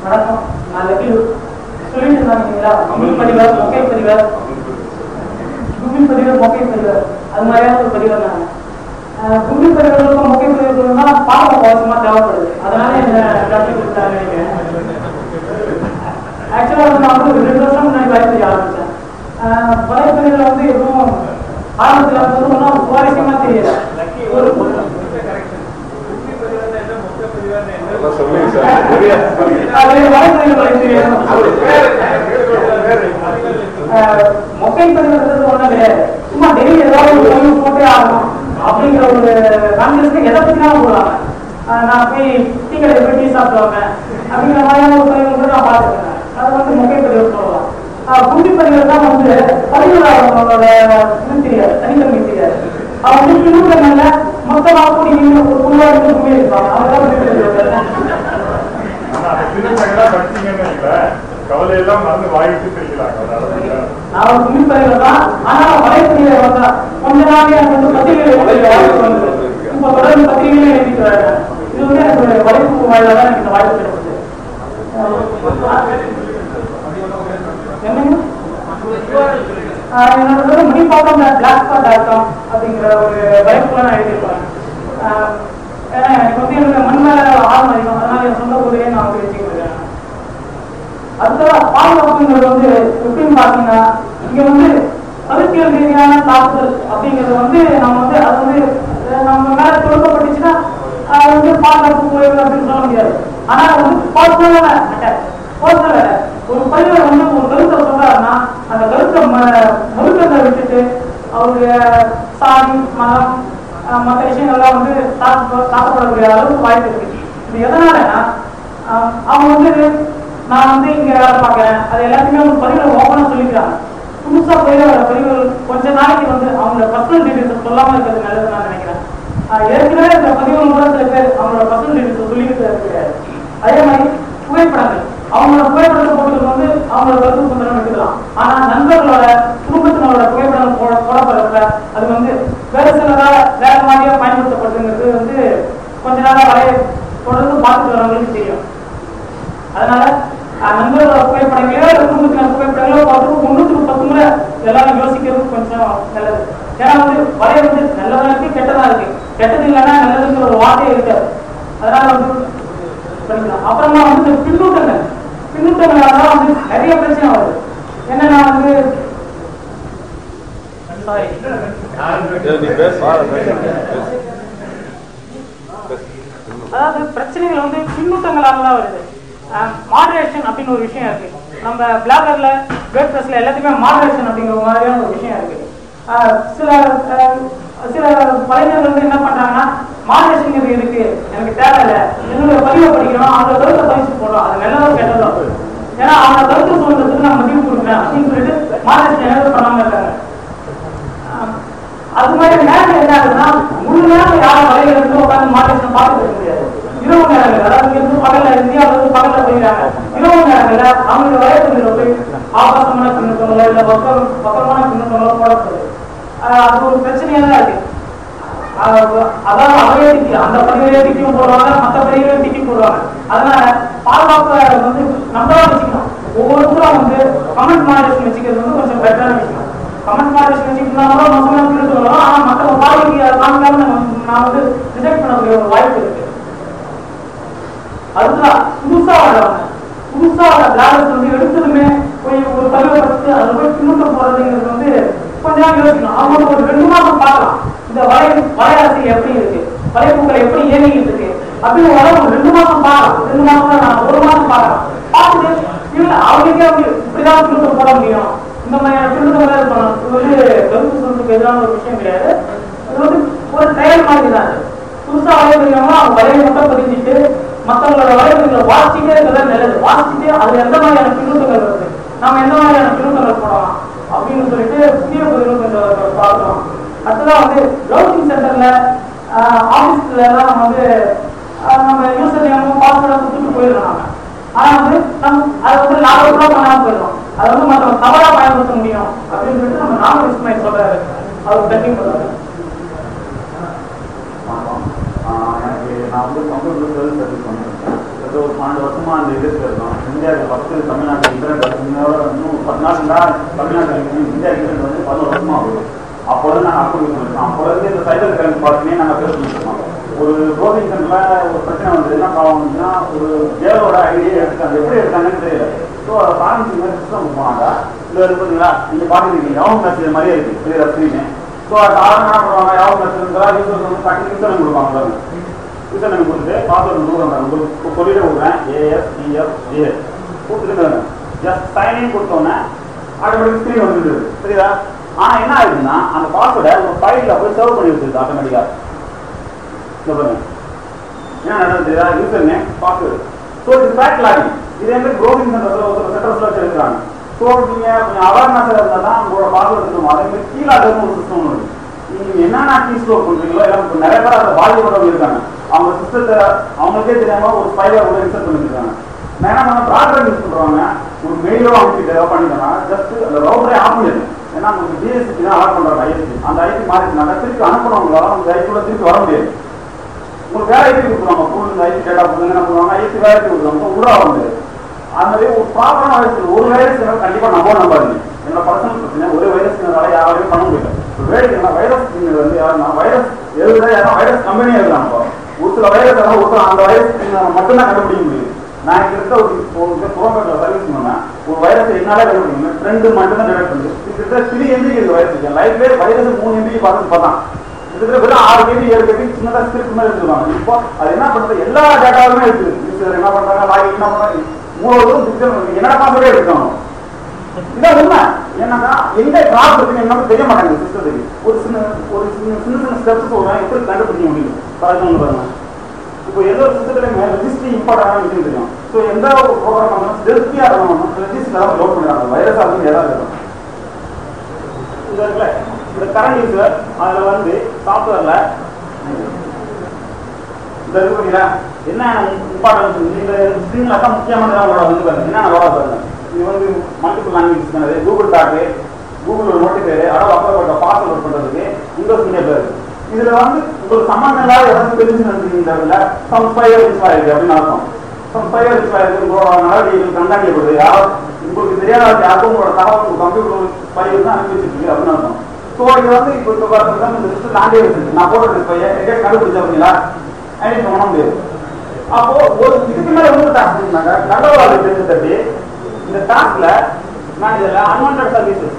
வணக்கம் நான் லக்கிலு சொல்லிட்டு இருந்தாங்களா கும்பிள் பதிவர் மொக்கை பதிவர் கும்பிள் பதிவர் மொக்கை பதிவர் அது மாதிரியான ஒரு பதிவர் நான் கும்பிள் பதிவர்களுக்கும் மொக்கை பதிவர்களுக்கும் தான் பாடம் அவசியமா தேவைப்படுது அதனால என்ன டாக்டர் கொடுத்தாங்க நினைக்கிறேன் ஆக்சுவலாக வந்து நான் வந்து ஒரு ரெண்டு வருஷம் முன்னாடி வயசு செய்ய ஆரம்பிச்சேன் வலைப்பதிவில் வந்து எதுவும் ஆரம்பத்தில் வந்து ஒன்றும் சுவாரஸ்யமா தெரியல ஒரு அதெல்லாம் சொல்லுங்க சார் சரியா சொல்லுங்க. அது வலைப்பதிவில் வலைப்பதிவில் ஆஹ் மொக்கை பதிவுன்றது ஒண்ணும் கிடையாது சும்மா டெய்லி ஏதாவது ஒரு பதிவு போட்டே ஆகணும் அப்படிங்கிற ஒரு கான்சியஸ்ல எதை பத்தினாலும் போடுவாங்க ஆஹ் நான் போய் டீ கடையில் போய் டீ சாப்பிடுவாங்க அப்படிங்கிற மாதிரியான ஒரு பதிவு கூட நான் பார்த்துருக்கேன் அது வந்து மொக்கை பதிவு சொல்லலாம் ஆஹ் குண்டி பதிவு தான் வந்து பதிவுகளோட இது தெரியாது தனித்தன்மை தெரியாது அவங்க வந்து பின்னூட்டங்கள்ல மொத்தமாக கூடி நின்று ஒரு குழுவாக இருந்து கும்மி இருப்பாங்க அவங்க தான் குண்டி பதிவு ஆனா அந்த திருப்பங்கெல்லாம் படிச்சீங்கன்னு வைங்களேன், கவலை எல்லாம் மறந்து வாய்விட்டு சிரிக்கிறாங்க அதனால நான் ஒரு துணிப்பறையில தான் ஆனா வலைப்பதியில வந்தா கொஞ்ச நாள் எனக்கு வந்து பத்திரிகையில எழுத வாய்ப்பு வந்தது இப்ப தொடர்ந்து பத்திரிகையில எழுதிட்டு வரேன் இது வந்து எனக்கு ஒரு வாய்ப்பு வாயில தான் எனக்கு இந்த வாய்ப்பு கிடைச்சது என்னங்க ஆஹ் என்னோட வந்து முடிப்பாக்கம் பிளாக் ஸ்பாட் டாட் காம் அப்படிங்கிற ஒரு வாய்ப்புல நான் எழுதியிருப்பேன் ஆஹ் ஏன்னா எனக்கு வந்து எனக்கு மண் மேல ஆர்வம் அதிகம் அதனால என் சொந்த ஊரையே நான் வந்து வச்சுக்கிறேன் அடுத்ததா பாதுகாப்புங்கிறது வந்து எப்படின்னு பாத்தீங்கன்னா இங்க வந்து கருத்தியல் ரீதியான தாக்குதல் அப்படிங்கிறது வந்து நம்ம வந்து அது வந்து அஹ் நம்ம மேல கொடுக்கப்பட்டுச்சுன்னா அது வந்து பாதுகாப்பு குறைவு அப்படின்னு சொல்ல முடியாது ஆனா அது வந்து பர்சனலான அட்டாக் பர்சனல் ஒரு பையன் வந்து ஒரு கருத்தை சொல்றாருன்னா அந்த கருத்தை ம- மறுக்கிறத விட்டுட்டு அவருடைய சாதி மதம் அஹ் மற்ற விஷயங்கள்லாம் வந்து தாக்க- தாக்கப்படக்கூடிய அளவுக்கு வாய்ப்பு இருக்கு இது எதனாலன்னா ஆஹ் அவங்க வந்து நான் வந்து இங்க வேலை பார்க்கறேன் அது எல்லாத்தையுமே அவங்க பதிவுல ஓப்பனா சொல்லிக்கிறாங்க புதுசா பதிவு வர பதிவுகள் கொஞ்ச நாளைக்கு வந்து அவங்களோட பர்சனல் டீடைல்ஸ் சொல்லாம இருக்கிறது நல்லது நான் நினைக்கிறேன் ஆஹ் ஏற்கனவே இந்த பதிவுகள் கூட சில பேர் அவங்களோட பர்சனல் டீடைல்ஸ் சொல்லிக்கிறது கிடையாது அதே மாதிரி புகைப்படங்கள் அவங்களோட புகைப்படத்தை போட்டுக்கிறது வந்து அவங்களோட கருத்து சுதந்திரம் எடுக்கலாம் ஆனா நண்பர்களோட குடும்பத்தினரோட புகைப்படம் போட போடப்படுறப்ப அது வந்து வேற சிலரால வேற மாதிரியா பயன்படுத்தப்படுதுங்கிறது வந்து கொஞ்ச நாளா வரைய தொடர்ந்து பார்த்துட்டு வரவங்களுக்கு தெரியும் அதனால அஹ், நண்பர்களோட புகைப்படங்களோ இல்லை குடும்பத்தினர் புகைப்படங்களோ பார்த்து ஒன்றுக்கு பத்து முறை எல்லாரும் யோசிக்கிறது கொஞ்சம் நல்லது ஏன்னா வந்து வரைய வந்து நல்லதா இருக்கு கெட்டதா இருக்கு கெட்டது இல்லைன்னா நல்லதுங்கிற ஒரு வார்த்தையே இருக்காது அதனால வந்து பண்ணிக்கலாம் அப்புறமா வந்து இந்த பின்னூட்டங்கள் பின்னூட்டங்களால வந்து நிறைய பிரச்சனை வருது என்னன்னா வந்து சாரி நீ பேச அதாவது பிரச்சனைகள் வந்து பின்னூட்டங்களால தான் வருது மாடரேஷன் அப்படின்னு ஒரு விஷயம் இருக்கு நம்ம பிளாகர்ல வேர்ட் ப்ரெஸ்ல எல்லாத்தையுமே மாடரேஷன் அப்படிங்கிற மாதிரியான ஒரு விஷயம் இருக்கு ஆஹ் சில ஆஹ் சில கலைஞர்கள் வந்து என்ன பண்றாங்கன்னா மாடரேஷன் இருக்கு எனக்கு தேவையில்லை என்னுடைய பதிவை படிக்கணும் அந்த கருத்தை பதிச்சு போடுறோம் அது நல்லதோ கெட்டதோ ஏன்னா அவங்க கருத்து சொல்றதுக்கு நான் மதிப்பு கொடுக்குறேன் அப்படின்னு சொல்லிட்டு மாடரேஷன் எதாவது பண்ணாம இருக்காங்க ஆஹ் அது மாதிரி நேரம் என்ன ஆகுதுன்னா முழு நேரம் யாரும் வலையில இருந்து உட்காந்து மாட்டேன் பார்த்துட்டு இருக்க முடியாது இரவு நேரங்கள் அதாவது இங்க இருந்து பகல்ல இந்தியாவில இருந்து பகல்ல போயிடுறாங்க இரவு நேரங்கள்ல அவங்களுடைய வலைத்தளத்தில் போய் ஆபாசமான பின்னூட்டங்களோ இல்ல பக்கம் பக்கமான பின்னூட்டங்களோ போடப்படுது ஆஹ் அது ஒரு பிரச்சனையா தான் இருக்கு ஆஹ் அதாவது அவையே திக்கி அந்த பதிவையே திக்கியும் போடுவாங்க மற்ற பதிவையே திக்கி போடுவாங்க அதனால பாதுகாப்பை வந்து நம்மளா வச்சுக்கணும் ஒவ்வொருத்தரும் வந்து கமெண்ட் மாடரேஷன் வச்சுக்கிறது வந்து கொஞ்சம் பெட்டரான விஷயம் கமெண்ட் மாடரேஷன் வச்சுக்கிட்டா கூட மோசமான பிரித்து வரும் ஆனா மற்ற பார்வைக்கு அதை காமிக்காம நம்ம நான் வந்து ரிஜெக்ட் பண்ணக்கூடிய ஒரு வாய்ப்பு இருக்கு அதுதான் புதுசா வர்றவங்க புதுசா வர பிளாகர்ஸ் வந்து எடுத்ததுமே போய் ஒரு பதிவை படிச்சு அதில் போய் பின்னூட்டம் போடுறதுங்கிறது வந்து கொஞ்ச நாள் யோசிக்கணும் அவங்க ஒரு ரெண்டு மாசம் பார்க்கலாம் இந்த வலை வலையரசியல் எப்படி இருக்கு வலைப்பூக்கள் எப்படி இயங்கிட்டு இருக்கு அப்படின்னு வர ஒரு ரெண்டு மாசம் பார்க்கலாம் ரெண்டு மாசம் நான் ஒரு மாசம் பார்க்கலாம் பார்த்துட்டு இல்ல அவங்களுக்கே வந்து இப்படிதான் பின்னூட்டம் போட முடியும் இந்த மாதிரியான பின்னூட்டம் தான் பண்ணணும் இது வந்து கருத்து சொல்றதுக்கு எதிரான ஒரு விஷயம் கிடையாது இது வந்து ஒரு ட்ரையல் மாதிரி தான் இது. புதுசா வலைப்பதிவாங்க அவங்க வலையை மட்டும் பதிஞ்சிட்டு மத்தவங்களோட வலைப்பதிவுகளை வாசிச்சுட்டே இருக்கிறது நல்லது வாசிச்சுட்டு அதுல எந்த மாதிரியான பின்னூட்டங்கள் வருது நாம எந்த மாதிரியான பின்னூட்டங்கள் போடலாம் அப்படின்னு சொல்லிட்டு புதிய பதிவு கொஞ்சம் பார்க்கலாம் அடுத்ததா வந்து ப்ரௌசிங் சென்டர்ல ஆபீஸ்ல எல்லாம் நம்ம வந்து ஆஹ் நம்ம யூசர் நேமும் பாஸ்வேர்டை கொடுத்துட்டு போயிடலாம் நாம ஆனா வந்து நம்ம அதை வந்து நாலு ரூபா பண்ணாம போயிடும் அதை வந்து மற்றவங்க தவறா பயன்படுத்த முடியும் அப்படின்னு சொல்லிட்டு நம்ம நாம இஸ்மாயில் சொல்றாரு அவர் பெண்டிங் பண்றாரு வணக்கம் ஆஹ் எனக்கு நான் வந்து கம்ப்யூட்டர் சர்வீஸ் சர்வீஸ் பண்ணிருக்கேன் ஏதோ ஒரு பன்னெண்டு வருஷமா அந்த இதுக்கு இருக்கோம் இந்தியாவுக்கு ஃபஸ்ட்டு தமிழ்நாட்டு இன்டர்நெட் வந்து இன்னொரு இன்னும் பத்து நாள் இருந்தால் தமிழ்நாட்டில் இந்தியா இன்டர்நெட் வந்து பதினோரு வருஷமா ஆகுது அப்போ வந்து நாங்கள் அப்ரூவ் பண்ணிருக்கோம் அப்போ வந்து இந்த சைபர் கிரைம் பார்த்துமே நாங்கள் பேச பண்ணிருக்கோம் ஒரு ப்ரோசிங் சென்டரில் ஒரு பிரச்சனை வந்து என்ன ப்ராப்ளம் வந்துச்சுன்னா ஒரு ஜேலோட ஐடியை எடுத்தாங்க எப்படி எடுத்தாங்கன்னு தெரியல ஸோ அதை சாரஞ்சி மாதிரி சிஸ்டம் போனாங்க இதில் இருக்குங்களா நீங்கள் பார்த்துருக்கீங்க யாவும் மெசேஜ் மாதிரியே இருக்குது கிளியர் ஸ்க்ரீனு ஸோ அது ஆரம்பம் என்ன பண்ணுவாங்க யாவும் மெசேஜ் யூசர்ஸ் வந்து டக்கு யூசர் கொடுப்பாங்க பாருங்க யூசர் நேம் கொடுத்துட்டு பாஸ்வேர்டு கொடுக்குறாங்க உங்களுக்கு சொல்லிட்டு கொடுக்குறேன் ஏஎஸ் டிஎஃப் ஜிஎஸ் கொடுத்துட்டு ஜஸ்ட் சைனிங் கொடுத்தோன்னே ஆட்டோமேட்டிக் ஸ்க்ரீன் வந்துடுது சரிதா ஆனால் என்ன ஆகுதுன்னா அந்த பாஸ்வேர்டை உங்கள் ஃபைலில் போய் சர்வ் பண்ணி வச்சிருது ஆட்டோமேட்டிக்காக இந்த பாருங்க என்ன நடந்தது யூசர் நேம் பாஸ்வேர்டு ஸோ இது பேக் லாகிங் இது வந்து ப்ரோசிங் சென்டர்ஸில் ஒரு சென்டர்ஸில் வச்சிருக்காங்க ஸோ நீங்கள் கொஞ்சம் அவேர்னஸ் இருந்தால் தான் உங்களோட பாஸ்வேர்டு இருக்கும் அதே மாதிரி கீழே அதுக்கு ஒரு சிஸ்டம் ஒன்று இருக்கு நீங்க என்னென்ன கீ ஸ்டோர் பண்றீங்களோ எல்லாம் இப்போ நிறைய பேர் அதை பாதிக்கப்பட்டவங்க இருக்காங்க அவங்க சிஸ்டத்தை அவங்களுக்கே தெரியாம ஒரு ஃபைலை கூட இன்சர்ட் பண்ணிருக்காங்க நான் என்ன பண்ண ப்ராடக்ட் யூஸ் பண்றவங்க ஒரு மெயிலோ அனுப்பிட்டு ஏதாவது பண்ணிட்டோம்னா ஜஸ்ட் அந்த ரவுண்டரே ஆஃப் பண்ணிடுது ஏன்னா உங்களுக்கு பிஎஸ்சி தான் ஆட் பண்றாங்க ஐஎஸ்சி அந்த ஐடி மாறிச்சுனாங்க திருப்பி அனுப்புனவங்களால அந்த ஐடி கூட திருப்பி வர முடியாது உங்களுக்கு வேற ஐடி கொடுக்குறாங்க ஃபுல் இந்த ஐடி டேட்டா கொடுங்க என்ன பண்ணுவாங்க ஐடி வேற ஐடி கொடுக்குறாங்க உள்ள வர முடியாது அது மாதிரி ஒரு ப்ராப்பரான வைரஸ் ஒரு வைரஸ் கண்டிப்பா நம்ப நம்பாதீங்க என்னோட பர்சனல் பிரச்சனை ஒரே வைரஸ்னால யாராலையும் பண்ண முடியல வேடிக்கை வைரஸ் வந்து யாருன்னா வைரஸ் எழுதுல யாரும் வைரஸ் கம்பெனி எழுதுறாங்க ஒரு சில வைரஸ் எல்லாம் ஒரு சில அந்த வைரஸ் மட்டும்தான் கண்டுபிடிக்க முடியும் நான் கிட்ட ஒரு ஒரு புறம்பேட்டில் சர்வீஸ் பண்ணேன் ஒரு வைரஸ் என்னால கண்டுபிடிக்க முடியும் ரெண்டு மட்டும் தான் டிடெக்ட் பண்ணுது கிட்டத்தட்ட த்ரீ எம்பி இந்த வைரஸ் என் லைஃப்லேயே வைரஸ் மூணு எம்பி பார்த்து பார்த்தான் கிட்டத்தட்ட வெறும் ஆறு கேபி ஏழு கேபி சின்னதாக ஸ்கிரிப்ட் மாதிரி எடுத்துருவாங்க இப்போ அது என்ன பண்ணுறது எல்லா டேட்டாவுமே இருக்குது யூசர் என்ன பண்ணுறாங்க லாகின் என்ன பண்ணுறாங்க மூணு டிஜிட்டல் என்னடா பாஸ்வேர்டே எடுக்கணும் இதான் உண்மை என்னன்னா எங்க கிராஸ் இருக்குன்னு என்னன்னு தெரிய மாட்டாங்க சிஸ்டத்துக்கு ஒரு சின்ன ஒரு சின்ன சின்ன சின்ன ஸ்டெப்ஸ் சொல்றேன் எப்படி கண்டுபிடிக்க முடியும் பாருங்க பாருங்க இப்போ ஏதோ ஒரு சிஸ்டத்துல ரெஜிஸ்ட்ரி இம்பார்ட் ஆன விஷயம் தெரியும் ஸோ எந்த ஒரு ப்ரோக்ராம் பண்ணணும் டெஸ்டியா இருக்கணும் ரெஜிஸ்ட்ரி எல்லாம் லோட் பண்ணிடுறாங்க வைரஸா இருந்து ஏதாவது இருக்கும் இந்த இருக்குல்ல இந்த கரண்ட் யூசர் அதுல வந்து சாஃப்ட்வேர்ல இந்த இது பண்ணீங்களா என்ன இம்பார்ட்டன்ஸ் இந்த ஸ்க்ரீன்ல தான் முக்கியமானதா உங்களோட வந்து பாருங்க என்ன வர பாருங்க இது வந்து மல்டிபிள் லாங்குவேஜ் பண்ணது கூகுள் டாக்கு கூகுள் நோட்டிஃபையர் அதாவது அப்பா பாஸ்வேர்ட் பண்றதுக்கு விண்டோஸ் மீடியா பேர் இதுல வந்து உங்களுக்கு சம்பந்தம் இல்லாத ஏதாவது தெரிஞ்சு நடந்துருக்கீங்க இதுல சம் ஃபயர் ரிச் ஆயிருக்கு அப்படின்னு அர்த்தம் சம் ஃபயர் ரிச் ஆயிருக்கு உங்களோட நடவடிக்கைகள் கண்காணிக்கப்படுது யாரும் உங்களுக்கு தெரியாத யாருக்கும் உங்களோட தகவல் உங்க கம்ப்யூட்டர் ஃபைல் தான் அனுப்பி வச்சிருக்கு அப்படின்னு அர்த்தம் ஸோ இது வந்து இப்போ இப்போ பார்த்தீங்கன்னா இந்த லிஸ்ட் லாண்டே வச்சிருக்கு நான் போடுறது பையன் எங்கே கண்டுபிடிச்சா அப்படிங்களா ஐடென்டி பண்ண முடியாது அப்போ ஒரு இதுக்கு மேல இன்னொரு டாஸ்க் இருந்தாங்க கடவுள் தெரிஞ்சு தட்டி இந்த டாஸ்க்ல நான் இதுல அன்வான்ட் சர்வீசஸ்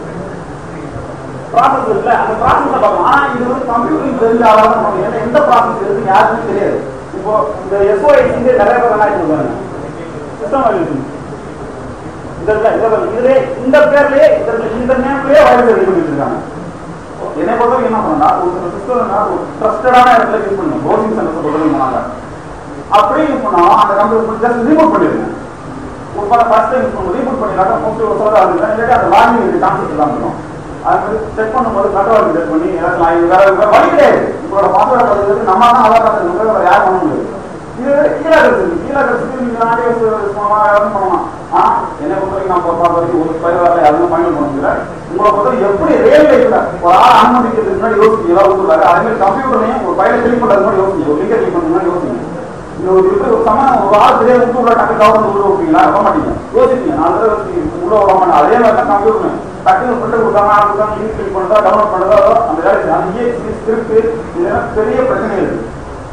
ப்ராசஸ் இருக்குல்ல அந்த ப்ராசஸ் பார்க்கலாம் ஆனா இது வந்து கம்ப்யூட்டர் தெரிஞ்ச ஆளாக நம்ம ஏன்னா எந்த ப்ராசஸ் இருக்கு யாருக்கும் தெரியாது இப்போ இந்த எஸ்ஓஐசி நிறைய பேர் என்ன சொல்றாங்க சிஸ்டம் இருக்கு இதற்கு இதற்கு இதுல இந்த பேர்லயே இதற்கு இந்த நேம்லயே வைரஸ் ரெடி பண்ணி வச்சிருக்காங்க என்னை பொறுத்தவரைக்கும் என்ன பண்ணா ஒரு சிஸ்டம் ஒரு ட்ரஸ்டடான இடத்துல யூஸ் பண்ணுங்க ப்ரௌசிங் சென்டர்ஸ் பொறுத்தவரைக்கும் போனாங்க அப்படியே யூஸ் பண்ணோம் அந்த கம்ப்யூட்டர் ஜஸ்ட் ரிமூவ் பண்ணிடுங்க ஒரு பல ஃபர்ஸ்ட் டைம் யூஸ் பண்ணும்போது ரிமூவ் பண்ணிடலாம் மோஸ்ட்லி ஒரு சொல்ல அது இல்லாட்டி அந்த லாகிங் இருக்கு கான்செப்ட் தான் இருக்கும் அது மாதிரி செக் பண்ணும்போது கட்டவாடி செக் பண்ணி ஏதாவது லாகிங் வேற வேற வழி கிடையாது உங்களோட பாஸ்வேர்டை பதிவு நம்ம தான் ஆதார் கார்டு வேற யாரும் பண்ண முடியாது இது கீழே இருக்கு கீழே இருக்கு நீங்க நானே யாரும் பண்ணலாம் ஆனா என்னை பொறுத்த வரைக்கும் நான் பார்த்த வரைக்கும் ஒரு பயிர் வரல அதுவும் ஃபைனல் பண்ண முடியல உங்களை பொறுத்த எப்படி ரியல் லைஃப்ல ஒரு ஆள் அனுமதிக்கிறதுக்கு முன்னாடி யோசிச்சு ஏதாவது கொடுத்துருக்காரு அதே மாதிரி கம்ப்யூட்டர்லையும் ஒரு ஃபைலை கிளிக் பண்றது முன்னாடி யோசிச்சு ஒரு லிங்கை கிளிக் பண்ணுறது முன்னாடி யோசிங்க நீங்க ஒரு இப்படி ஒரு சமயம் ஒரு ஆள் தெரியாது விட்டு உள்ள டக்கு கவர்ந்து உள்ள வைப்பீங்களா விட மாட்டீங்க யோசிப்பீங்க நாலு தடவை யோசிப்பீங்க உள்ள விட மாட்டேன் அதே மாதிரி தான் கம்ப்யூட்டர் டக்குனு பிரிண்ட் கொடுத்தாங்க கொடுத்தாங்க லிங்க் கிளிக் பண்ணுறதா டவுன்லோட் பண்ணுறதா அந்த வேலை அந்த இஎக்ஸி ஸ்கிரிப்ட் இதெல்லாம் பெரிய பிரச்சனை இருக்கு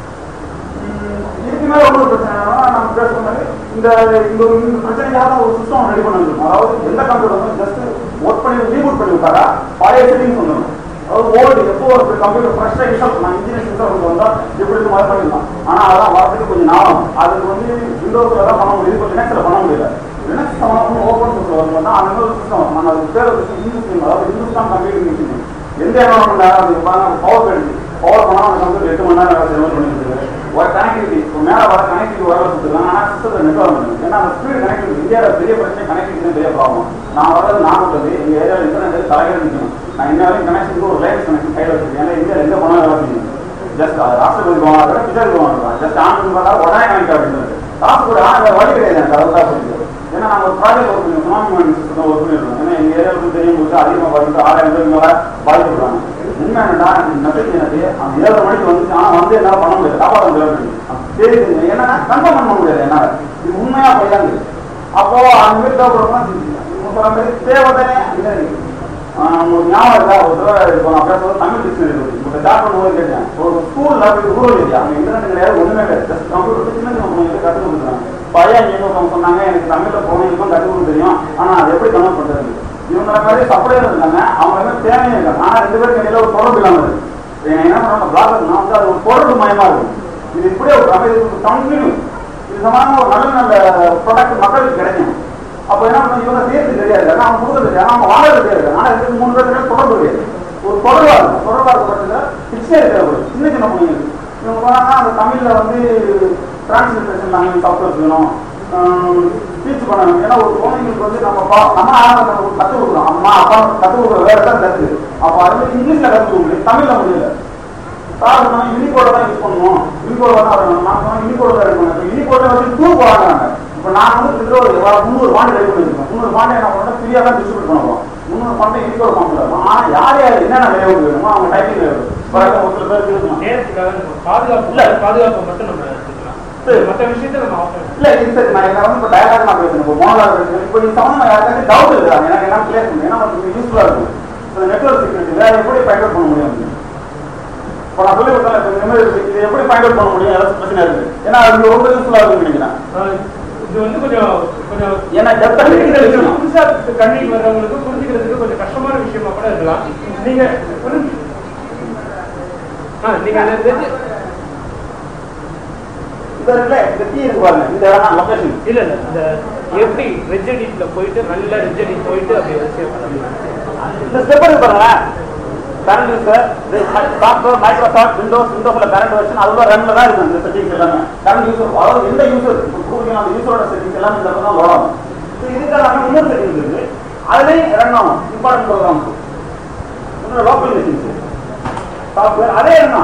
இதுக்கு மேல ஒரு பிரச்சனை என்னன்னா நம்ம பேசுற மாதிரி இந்த இந்த ஒரு இந்த பிரச்சனைக்காக ஒரு சிஸ்டம் ரெடி பண்ண வேண்டும் அதாவது எந்த கம்ப்யூட்டர் வந்து ஜஸ்ட் ஒர்க் பண்ணி ரீபூட் பண்ணி விட்டாரா பழைய செட்டிங்ஸ் வந்துடும் அதாவது ஓல்டு எப்போ ஒரு கம்ப்யூட்டர் ஃப்ரெஷ்ஷாக இன்ஸ்டால் நான் இன்ஜினியர் இன்ஸ்டால் கொண்டு வந்தால் எப்படி இருக்கு மாதிரி பண்ணிடலாம் ஆனால் அதெல்லாம் வரதுக்கு கொஞ்சம் நாளும் அதுக்கு வந்து விண்டோஸில் தான் பண்ண முடியுது கொஞ்சம் லினக்ஸில் பண்ண முடியல லினக்ஸ் சம்மந்தம் ஓப்பன் சோர்ஸ் வரணும்னா அந்த ஒரு சிஸ்டம் நான் அது பேர் வச்சு இந்துஸ்தான் அதாவது இந்துஸ்தான் கம்ப்யூட்டர் மிஷின் எந்த என்வரன்மெண்ட் அது பவர் கட்டி பவர் பண்ணால் அந்த கம்ப்யூட்டர் எட்டு மணி நேரம் வேலை செய்யணும் பண்ணிட்டு ஒரு கனெக்டிவிட்டி இப்போ மேலே வர கனெக்டிவிட்டி வர கொடுத்துருக்காங்க ஆனால் சிஸ்டத்தில் நெட் வர முடியும் ஏன்னா அந்த ஸ்பீடு கனெக்டிவிட்டி இந்தியாவில் பெரிய பிரச்சனை கனெக்டிவிட்டி பெரிய ப்ராப்ளம் நான் வர்றது நாகூர்ல எங்கள் ஏரியாவில் இன்டர்நெட் தலைவர் நிற்கணும் நான் இன்ன வரைக்கும் கனெக்ஷன் ஒரு லைஃப் கனெக்ஷன் கையில் வச்சிருக்கேன் ஏன்னா இந்தியா எந்த போனாலும் வேலை செய்யணும் ஜஸ்ட் ராஷ்டிரபதி போனாங்க பிஜாரி போனாங்க ஜஸ்ட் ஆன் பண்ணி பார்த்தா உடனே கனெக்ட் அப்படின்னு ராஷ்டிரபதி ஆனால் வழி கிடையாது எனக்கு அதை தான் சொல்லிட்டு ஏன்னா நாங்கள் ஒரு ப்ராஜெக்ட் ஒர்க் பண்ணி சுனாமி மேனேஜ் சிஸ்டம் ஒர்க் பண்ணிருக்கோம் ஏன்னா எங்கள் ஏரியாவுக்கு தெரியும் போது அதிகமாக பார்த்துட்டு ஆறாயிரம் பேருக்கு மேலே பாதிக்கப்படுறாங்க உண்மை என்னடா மெசேஜ் எனக்கு அந்த ஏழரை மணிக்கு வந்துச்சு ஆனால் வந்து என்னால் பண்ண முடியாது காப்பாற்ற முடியாது சரி ஏன்னா கன்ஃபார்ம் பண்ண முடியாது என்னால் இது உண்மையா போயிடாது அப்போ அந்த மாதிரி தேவைப்படுறோம்னா இவங்க சொல்ற மாதிரி தேவை தானே இல்லை ஆஹ் உங்களுக்கு ஞாபகம் இருக்கா ஒரு தடவை இப்போ நான் பேசுறது தமிழ் டிக்ஷனரி இருக்கு இப்போ ஸ்டார்ட் பண்ணும்போது கேட்டேன் ஒரு ஸ்கூல்ல போய் ரூரல் ஏரியா அவங்க இன்டர்நெட் கிடையாது ஒண்ணுமே கிடையாது ஜஸ்ட் கம்ப்யூட்டர் சின்ன சின்ன பிள்ளைங்களுக்கு கற்றுக் கொடுக்குறாங்க பையன் எங்க ஒருத்தவங்க சொன்னாங்க எனக்கு தமிழ்ல போனவங்களுக்கும் கற்றுக் கொடுக்க தெரியும் ஆனா அது எப்படி கன்வெர்ட் பண்றது இவங்கள மாதிரி சப்ளையர் இருக்காங்க அவங்க வந்து தேவையே இருக்காங்க ஆனா ரெண்டு பேருக்கு இடையில ஒரு தொடர்பு இல்லாம இருக்கு இவங்க என்ன பண்றாங்க பிளாகர்னா வந்து அது ஒரு பொருள் மயமா இருக்கும் இது இப்படியே ஒரு அமைதி கண்டினியூ இது சமான ஒரு நல்ல நல்ல ப்ராடக்ட் மக்களுக்கு கிடைக்கும் அப்போ என்ன பண்ண இவங்க சேர்த்து தெரியாது ஆனா அவங்க கொடுக்க தெரியாது ஆனா அவங்க வாழறது தெரியாது ஆனா இதுக்கு மூணு பேருக்கு தொடர்பு கிடையாது ஒரு தொடர்பா இருக்கும் தொடர்பா இருக்க பட்சத்தில் டிக்ஷனரி தேவைப்படும் சின்ன சின்ன பிள்ளைங்களுக்கு இவங்க போனாங்கன்னா அந்த தமிழ்ல வந்து டிரான்ஸ்லேஷன் லாங்குவேஜ் சாஃப்ட்வேர் வேணும் ஸ்பீச் பண்ணணும் ஏன்னா ஒரு குழந்தைங்களுக்கு வந்து நம்ம பா நம்ம ஆரம்பத்தை கற்றுக் கொடுக்குறோம் அம்மா அப்பா கற்றுக் கொடுக்குற வேற தான் கற்று அப்போ அது மாதிரி இங்கிலீஷ்ல கற்றுக் கொடுக்க முடியும் தமிழ்ல முடியல சார் நம்ம யூனிகோட தான் யூஸ் பண்ணுவோம் யூனிகோட தான் வரணும் நான் சொன்னேன் யூனிகோட தான் இருக்கணும் இப்போ யூனிகோட வந்து டூ போறாங்க இப்போ நான் வந்து கிட்ட ஒரு எவ்வளவு முந்நூறு பாண்டு ரெடி பண்ணிருக்கேன் முந்நூறு பாண்டு என்ன பண்ணா ஃப்ரீயாக தான் டிஸ்ட்ரிபியூட் பண்ணுவோம் முந்நூறு பாண்டு யூனிகோட ஃபார்ம்ல இருக்கும் ஆனால் யார் யார் என்னென்ன லேஅவுட் வேணுமோ அவங்க டைப்பிங் லேஅவுட் ஃபார் எக்ஸாம்பிள் ஒரு சில பேருக்கு இருக்கும் நேரத்துக்காக நம்ம பாதுகாப்பு இல்ல. பாதுகாப்பு மட்டும் நம்ம எடுத்துக்கலாம் சரி. மற்ற விஷயத்த நம்ம ஆஃப் இல்ல இது சரி நான் என்ன வந்து இப்போ டயலாக் நான் பேசுறேன் இப்போ மோனலாக் பேசுறேன் இப்போ இந்த சம்பந்தம் யாருக்காச்சும் டவுட் இருக்கா எனக்கு என்ன கிளியர் பண்ணுங்க ஏன்னா உங்களுக்கு யூஸ்ஃபுல்லா இருக்கும் இப்போ நெட்வொர்க் செக்யூரிட்டி வேற எப்படி ஃபைண்ட் அவுட் பண்ண முடியும் இப்போ நான் சொல்லி கொடுத்தேன் இப்போ இந்த மாதிரி இருக்கு. இது எப்படி ஃபைண்ட் அவுட் பண்ண முடியும் ஏதாச்சும் பிரச்சனை இருக்கு ஏன்னா அது ரொம்ப யூஸ்ஃபுல்லா இருக்குன்னு நினைக்கிறேன் இது வந்து கொஞ்சம் கொஞ்சம் ஏன்னா டெப்தா புரிஞ்சுக்கிறதுக்கு புதுசா கண்ணிக்கு வர்றவங்களுக்கு புரிஞ்சுக்கிறதுக்கு கொஞ்சம் கஷ்டமான விஷயமா கூட இருக்கலாம் நீங்க புரிஞ்சு ஆ நீங்க அதை தெரிஞ்சு இது இருக்குல்ல இந்த கீ இருக்கு பாருங்க இந்த இடம் லொகேஷன் இல்ல இல்ல இந்த எப்படி ரெஜடிட்ல போயிட்டு நல்ல ரெஜடிட் போயிட்டு அப்படி வச்சு பண்ண முடியும் இந்த ஸ்டெப் இருக்கு பாருங்க current user software Microsoft Windows விண்டோஸ்ல கரண்ட் வெர்ஷன் அதுல ரன்ல தான் இருக்கு இந்த செட்டிங்ஸ் எல்லாமே கரண்ட் யூசர் அதாவது எந்த யூசர் கொடுக்கணும் அந்த யூசரோட செட்டிங்ஸ் எல்லாம் இந்த பக்கம் தான் வரும் ஸோ இதுக்காக இன்னொரு செட்டிங்ஸ் இருக்கு அதுலேயும் ரன் ஆகும் இம்பார்ட்டன்ட் ப்ரோக்ராம்ஸ் இன்னொரு லோக்கல் மெஷின்ஸ் சாஃப்ட்வேர் அதே என்ன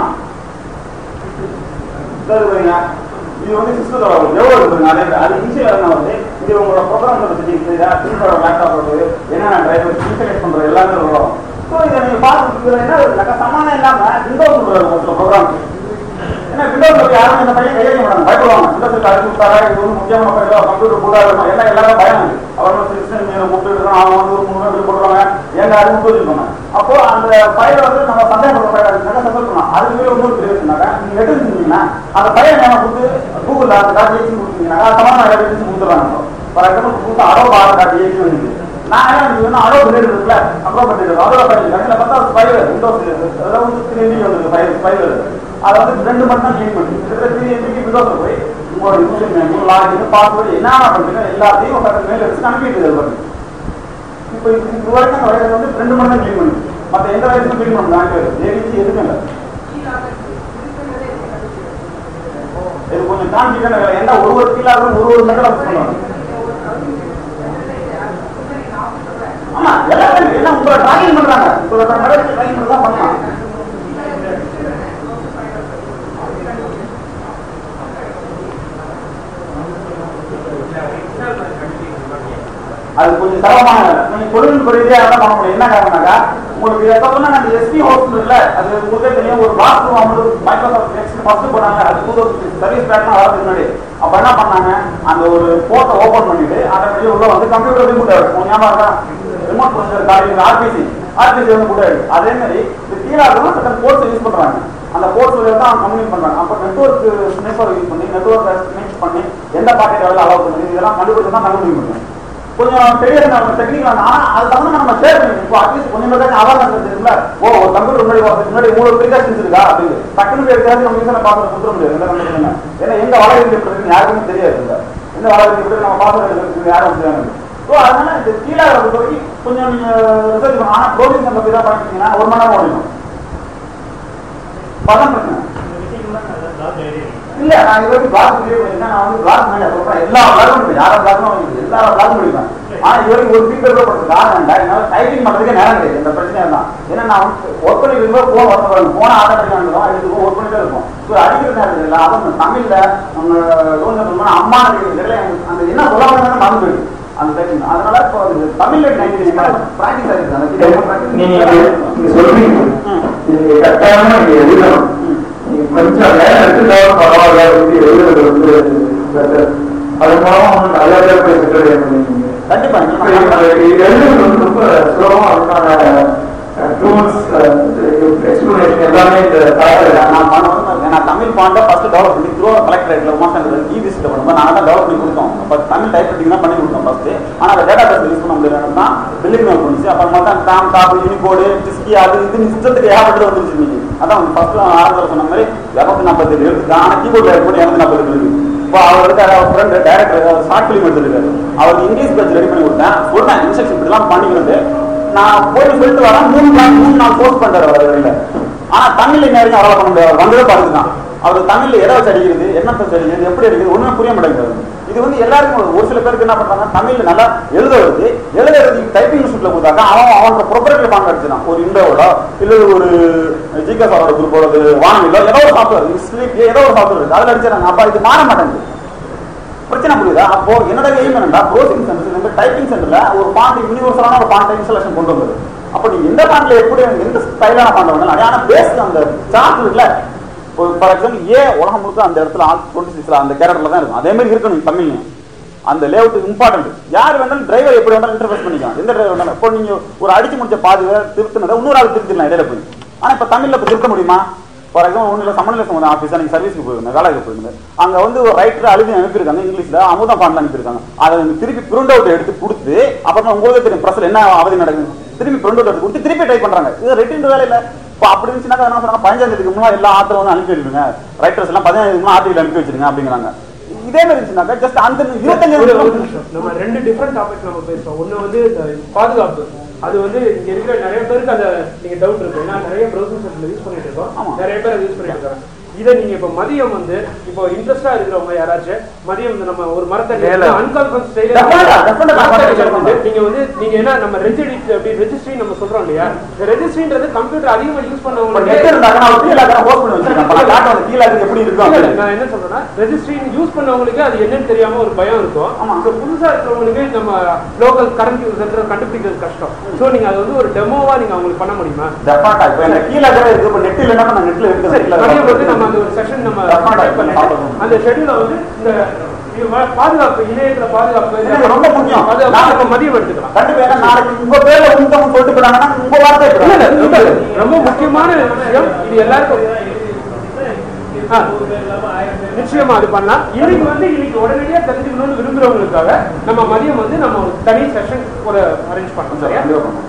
பாருங்க இது வந்து சிஸ்டத்தோட எவ்வளோ இருக்குங்க அதே அது ஈஸியாக என்ன வருது இது உங்களோட ப்ரோக்ராமோட செட்டிங்ஸ் சிஸ்டோட லேப்டாப் என்னென்ன டிரைவர் இன்ஸ்டலேட் பண்ணுறது எல்லாமே வரும் ஸோ இதை நீங்கள் பார்த்து இதில் என்ன இருக்குனாக்கா சமானம் இல்லாமல் விண்டோஸ் ஒரு சில ப்ரோக்ராம் ஏன்னா விண்டோஸ் பற்றி யாரும் இந்த பையன் கையெழுக்க மாட்டாங்க பயப்படுவாங்க விண்டோஸ் அழைச்சி விட்டாரா இது வந்து முக்கியமான பையன் கம்ப்யூட்டர் போட்டா இருக்கும் எல்லாம் எல்லாரும் பயம் இருக்கு அவர் சிஸ்டம் மேலே கூப்பிட்டு இருக்கான் அவன் வந்து ஒரு மூணு பேர் போடுறாங்க ஏங்க அது முப்பது இருப்பாங்க அப்போ அந்த பையன் வந்து நம்ம சந்தேகப்படுற பையன் இருக்குனாக்கா சப்போர்ட் பண்ணலாம் அதுக்கு மேலே இன்னொரு பெரிய இருக்குனாக்கா நீங்க எடுத்து செஞ்சீங்கன்னா அந்த பையன் என்ன கொடுத்து கூகுளில் அந்த டாட் ஏசி கொடுத்தீங்கன்னா சமாதான ஏசி கொடுத்துறாங்க ஃபார் எக்ஸாம்பிள் புதுசாக அடோ பார டாட் ஏசி வந்து நான் என்ன நினைக்கிறேன் அடோ பண்ணிட்டு இருக்குல்ல அப்ரோ பண்ணிட்டு அதோட பண்ணி கடையில் பார்த்தா ஸ்பைவர் விண்டோஸ் அதாவது வந்து த்ரீ எம்பி வந்து ஸ்பைவர் ஸ்பைவர் அதை வந்து ரெண்டு மட்டும் தான் க்ளீன் பண்ணி கிட்டத்தட்ட த்ரீ எம்பிக்கு விண்டோஸில் போய் உங்களோட யூசர் நேம் லாகின் பாஸ்வேர்டு என்னென்ன பண்ணுறீங்க எல்லாத்தையும் ஒரு மேல வச்சு அனுப்பிட்டு இது பண்ணி இப்போ இது இது வரைக்கும் அந்த வயசு வந்து ரெண்டு மணி தான் க்ளீன் பண்ணி மற்ற எந்த வயசுக்கும் க்ளீன் பண்ண நாலு பேர் ஏபிசி எதுவுமே இல்லை இது கொஞ்சம் கான்ஃபிடென்ட் வேலை ஏன்னா ஒரு ஒரு கீழாக ஒரு ஒரு மெத்தட் பண்ணுவாங்க ஆமா எல்லாமே என்ன உங்களை ட்ராக்கிங் பண்றாங்க உங்களை மெத்தட் ட்ராக்கிங் பண்ணி தான் பண்ணலாம் அது கொஞ்சம் சிரமமான வேலை. நீங்க தொழில்நுட்ப ரீதியா என்ன பண்ண முடியும் என்ன காரணம்னாக்கா உங்களுக்கு எத்தனை அந்த எஸ்பி ஹோஸ்ட் இல்ல அது உங்களுக்கே தெரியும் ஒரு பாஸ் வந்து மைக்ரோசாஃப்ட் நெக்ஸ்ட் ஃபர்ஸ்ட் பண்ணாங்க அது புது சர்வீஸ் பேக்லாம் வரதுக்கு முன்னாடி அப்ப என்ன பண்ணாங்க அந்த ஒரு போர்ட்டை ஓபன் பண்ணிட்டு ஆட்டோமேட்டிக் உள்ள வந்து கம்ப்யூட்டர் ரிமோட் ஆகும் உங்களுக்கு ஞாபகம் இருக்கா ரிமோட் ப்ரொசீஜர் காலையில் ஆர்பிசி ஆர்பிசி வந்து கூட ஆயிடுது அதே மாதிரி இது கீழே இருக்கணும் சட்டம் போர்ட்ஸ் யூஸ் பண்றாங்க அந்த போர்ட்ஸ் வழியா தான் கம்யூனிக் பண்றாங்க அப்ப நெட்வொர்க் நெட்வொர்க் யூஸ் பண்ணி நெட்வொர்க் கனெக்ட் பண்ணி எந்த பாக்கெட் எவ்வளவு அலோவ் பண்ணுது இதெல்லாம் கண்டுபிடிச்சு தான் கண்டுபிடிக்க முடியும் கொஞ்சம் பெரிய நம்ம டெக்னிக் ஆனா அது தகுந்த நம்ம ஷேர் பண்ணி இப்போ அட்லீஸ்ட் கொஞ்சம் பேர் அவேர்னஸ் இருக்குல்ல ஓ ஒரு கம்ப்யூட்டர் முன்னாடி வரதுக்கு முன்னாடி மூணு ப்ரிகாஷன்ஸ் இருக்கா அப்படின்னு டக்குனு போய் எடுத்து நம்ம யூசரை பாஸ்வேர்ட் கொடுத்துட முடியாது எந்த கம்பெனி ஏன்னா எங்க வளர்ச்சி இருக்குன்னு யாருக்குமே தெரியாது இல்ல எந்த வளர்ச்சி எப்படி நம்ம பாஸ்வேர்ட் எடுக்கிறது யாரும் தெரியாது ஸோ அதனால இது கீழே வரது வரைக்கும் கொஞ்சம் நீங்க ரிசர்ச் பண்ணணும் ஆனா ப்ரோடிங் பத்தி தான் பண்ணிட்டீங்கன்னா ஒரு மணி நேரம் ஓடிடும் பதம் பிரச்சனை இல்ல நான் இது வரைக்கும் பிளாக் வீடியோ பண்ணிருக்கேன் நான் வந்து பிளாக் மேல சொல்றேன் எல்லா பிளாக்கும் முடியும் யாரா பிளாக்கும் எல்லா பிளாக்கும் முடிப்பேன் ஆனா இது வரைக்கும் ஒரு ஃபீட்பேக் கூட பண்றது காரணம் இல்லை என்னால டைப்பிங் பண்றதுக்கே நேரம் கிடையாது இந்த பிரச்சனை தான் ஏன்னா நான் வந்து ஒர்க் பண்ணி இருக்கும்போது போன் ஒர்க் பண்ணணும் போன ஆட்டோமேட்டிக் வந்துடும் இதுக்கு ஒர்க் பண்ணிட்டே இருக்கும் ஸோ அடிக்கிற நேரத்தில் இல்லை அதுவும் தமிழ்ல நம்ம லோன் சொல்லணும்னா அம்மா இருக்கிறதுல அந்த என்ன சொல்ல வந்தாலும் மறந்து போயிடுது அந்த டைப்பிங் அதனால இப்போ அது தமிழ்ல நைன்டி ப்ராக்டிஸ் ஆகிருக்கு நீங்க அந்த நீங்க சொல்றீங்க ம். நீங்க கட்டாயமா நீங்க எழுதணும் நீங்க கொஞ்சம் நேரம் எடுத்துட்டாலும் பரவாயில்ல வந்து எழுதுறது வந்து better. அது மூலமா உங்களுக்கு நிறைய பேர் போய் சென்றடைய முடியும் கண்டிப்பா இப்ப நீங்க இது எழுதுறது வந்து ரொம்ப சுலபமா அதுக்கான டூல்ஸ் எக்ஸ்பிளனேஷன் எல்லாமே இந்த தாக்கல் நான் பண்ண நான் தமிழ் பாண்டை ஃபர்ஸ்ட் டெவலப் பண்ணி த்ரூ கலெக்டரேட்ல உமாசங்கர் இபி சிஸ்டம் பண்ணும்போது நாங்கள் தான் டெவலப் பண்ணி கொடுத்தோம் அப்போ தமிழ் டைப் ரைட்டிங் தான் பண்ணி கொடுத்தோம் ஃபர்ஸ்ட் ஆனால் அந்த டேட்டா பேஸ் யூஸ் பண்ண முடியலன்னா பில்லிங் மேல் பண்ணிச்சு அப்புறமா தான் டாம் டாப் யூனிகோடு டிஸ்கி அது இது இஷ்டத்துக்கு ஏகப்பட்டு வந்துருச்சு இன்னைக்கு அதான் ஃபர்ஸ்ட் ஆரம்பத்தில் சொன்ன மாதிரி இரநூத்தி நாற்பத்தி ஏழு எழுத்து ஆனால் கீபோர்டில் இருக்கும் இரநூத்தி நாற்பது இருக்கு இப்போ அவர் இருக்காரு அவர் ஃப்ரெண்ட் டேரக்டர் ஷார்ட் ஃபிலிம் எடுத்துருக்காரு அவருக்கு இங்கிலீஷ் பேஜ் ரெடி பண்ணி கொடுத்தேன் சொன்னேன் இன்ஸ்ட்ரக்ஷன் இப்படிலாம் பண்ணிக்கிறது நான் போய் சொல்லிட்டு வரேன் மூணு நாள் மூணு நாள் போஸ்ட் பண்றாரு அவர் வெளியில ஆனா தமிழ்ல இன்ன வரைக்கும் அவ்வளவு பண்ண முடியாது வந்ததே பார்த்துதான் அவர் தமிழ்ல எதை வச்சு அடிக்கிறது என்ன வச்சு அடிக்கிறது எப்படி அடிக்கிறது ஒண்ணுமே புரிய மாட்டேங்குது இது வந்து எல்லாருக்கும் ஒரு- ஒரு சில பேருக்கு என்ன பண்றாங்க தமிழ்ல நல்லா எழுத வருது எழுதுறது டைப்பிங் இன்ஸ்டியூட்ல கொடுத்தாக்க அவன் அவனோட ப்ரொபரேட்டரி பாங்க அடிச்சிடான் ஒரு இண்டோவோட இல்ல ஒரு ஜிகே சாரோட குரூப்போட வானவிலோ ஏதோ ஒரு சாஃப்ட்வேர் ஸ்லீப் ஏதோ ஒரு சாஃப்ட்வேர் இருக்கு அதுல அடிச்சிடறாங்க அப்ப இது மாற மாட்டேங்குது பிரச்சனை புரியுதா அப்போ என்னோட எய்ம் என்னன்னா ப்ரோசிங் சென்டர் இந்த டைப்பிங் சென்டர்ல ஒரு பாண்ட் யூனிவர்சலான ஒரு பாண்ட் இன்ஸ்டாலேஷன் கொண்டு வந்தது அப்போ நீ எந்த பாண்ட்ல எப்படி எந்த ஸ்டைலான பாண்ட் வேணாலும் ஆனா பேஸ் அந்த சார்ட் இருக்குல்ல ஃபார் எக்ஸாம்பிள் ஏ உலகம் முழுக்க அந்த இடத்துல டுவெண்ட்டி சிக்ஸ்ல அந்த கேரக்டர்ல தான் இருக்கும் அதே மாதிரி இருக்கணும் தமிழ்லையும் அந்த லேஅவுட் இம்பார்ட்டன்ட் யார் வேணாலும் டிரைவர் எப்படி வேணாலும் இன்டர்ஃபேஸ் பண்ணிக்கலாம் எந்த டிரைவர் வேணாலும் இப்போ நீங்க ஒரு அடிச்சு முடிச்ச பாதி பேர் திருத்தினதை இன்னொரு ஆள் திருத்திடலாம் இடையில போய் ஆனா இப்ப தமிழ்ல இப்ப திருத்த முடியுமா ஃபார் எக்ஸாம்பிள் ஒன்றும் இல்லை சமநிலை சம்பந்தம் ஆஃபீஸாக நீங்கள் சர்வீஸ்க்கு போயிருந்தேன் வேலைக்கு போயிருந்தேன் அங்கே வந்து ஒரு ரைட்டர் எழுதி அனுப்பியிருக்காங்க இங்கிலீஷில் அமுதம் பாண்டில் அனுப்பியிருக்காங்க அதை எனக்கு திருப்பி பிரிண்ட் அவுட் எடுத்து கொடுத்து அப்புறமா உங்களுக்கு தெரியும் ப்ரெஸ்ஸில் என்ன அவதி நடக்குது திருப்பி பிரிண்ட் அவுட் எடுத்து கொடுத்து திருப்பி டைப் பண்ணுறாங்க இது ரெட்டின் வேலை இல்லை இப்போ அப்படி இருந்துச்சுன்னா என்ன சொன்னாங்க பதினஞ்சாம் தேதிக்கு முன்னாடி எல்லா ஆத்திரம் வந்து அனுப்பி வச்சிருங்க ரைட்டர்ஸ் எல்லாம் பதினஞ்சு முன்னாடி ஆர்டிகல் அனுப்பி வச்சிருங்க அப்படிங்கிறாங்க இதே மாதிரி இருந்துச்சுனாக்கா ஜஸ்ட் அந்த ஒரு- ஒரு இருபத்தஞ்சு நிமிஷம். நம்ம ரெண்டு டிஃப்ரெண்ட் டாபிக் நம்ம பேசுறோம் ஒண்ணு வந்து இந்த பாதுகாப்பு அது வந்து இங்க இருக்கிற நிறைய பேருக்கு அந்த நீங்க டவுட் இருக்கு ஏன்னா நிறைய ப்ரௌசிங் சென்டர்ல யூஸ் பண்ணிட்டு ஆமா. இருக்கோம் நிறைய பேர் அதை யூஸ் பண்ணிட்டு இருக்காங்க இதை நீங்க இப்ப மதியம் வந்து இப்போ இன்ட்ரெஸ்டா இருக்கிறவங்க யாராச்சும் மதியம் வந்து நம்ம ஒரு மரத்தை மேல. அன்கான்ஃபரன்ஸ் Definitely, definitely நான் வந்து நீங்க வந்து நீங்க என்ன நம்ம ரெஜிஸ்ட்ரி அப்படி ரெஜிஸ்ட்ரி நம்ம சொல்றோம் இல்லையா இந்த ரெஜிஸ்ட்ரின்றது கம்ப்யூட்டர் அதிகமா யூஸ் இப்போ பண்ணவங்க நெட் இருந்தாங்க நான் கீழே ஹோஸ்ட் பண்ணி வச்சிருக்கேன் பல காட்டு வந்து கீழே இருக்கு எப்படி இருக்கும் இல்ல, அப்படின்னு. நான் என்ன சொல்றேன்னா ரெஜிஸ்ட்ரி யூஸ் பண்ணவங்களுக்கு அது என்னன்னு தெரியாம ஒரு பயம் இருக்கும் ஆமா. So, புதுசா இருக்கிறவங்களுக்கு நம்ம லோக்கல் கரண்ட் யூசர் கண்டுபிடிக்கிறது கஷ்டம் சோ நீங்க அது வந்து ஒரு டெமோவா நீங்க அவங்களுக்கு பண்ண முடியுமா டெஃபால்ட்டா இப்போ எனக்கு கீழே இருக்கிற இருக்கு இப்போ நெட் இல்லைன்னா நான் நெட்ல இருக்கு சரி மதியம் வந்து நம்ம அந்த ஒரு செஷன் நம்ம Definitely. set பண்ணிட்டு, அந்த ஷெட்யூல வந்து இந்த இது வ- பாதுகாப்பு இணையத்துல பாதுகாப்பு இது ரொம்ப முக்கியம். பாதுகாப்பு நம்ம மதியம் எடுத்துக்கலாம் கண்டிப்பா ஏன்னா நாளைக்கு உங்க பேர்ல உங்க சொல்லிட்டு போறாங்கன்னா உங்க வார்த்தை இல்ல, இல்ல, இருக்கணும். ரொம்ப- ரொம்ப முக்கியமான விஷயம் இது எல்லாருக்கும் ஆ, நிச்சயமா அது பண்ணலாம் இன்னைக்கு வந்து இன்னைக்கு உடனடியா தெரிஞ்சுக்கணும்னு விரும்புறவங்களுக்காக நம்ம மதியம் வந்து நம்ம ஒரு தனி செஷன் ஒரு அரேஞ்ச் பண்ணோம் சரியா கண்டிப்பா பண்ணுவோம்.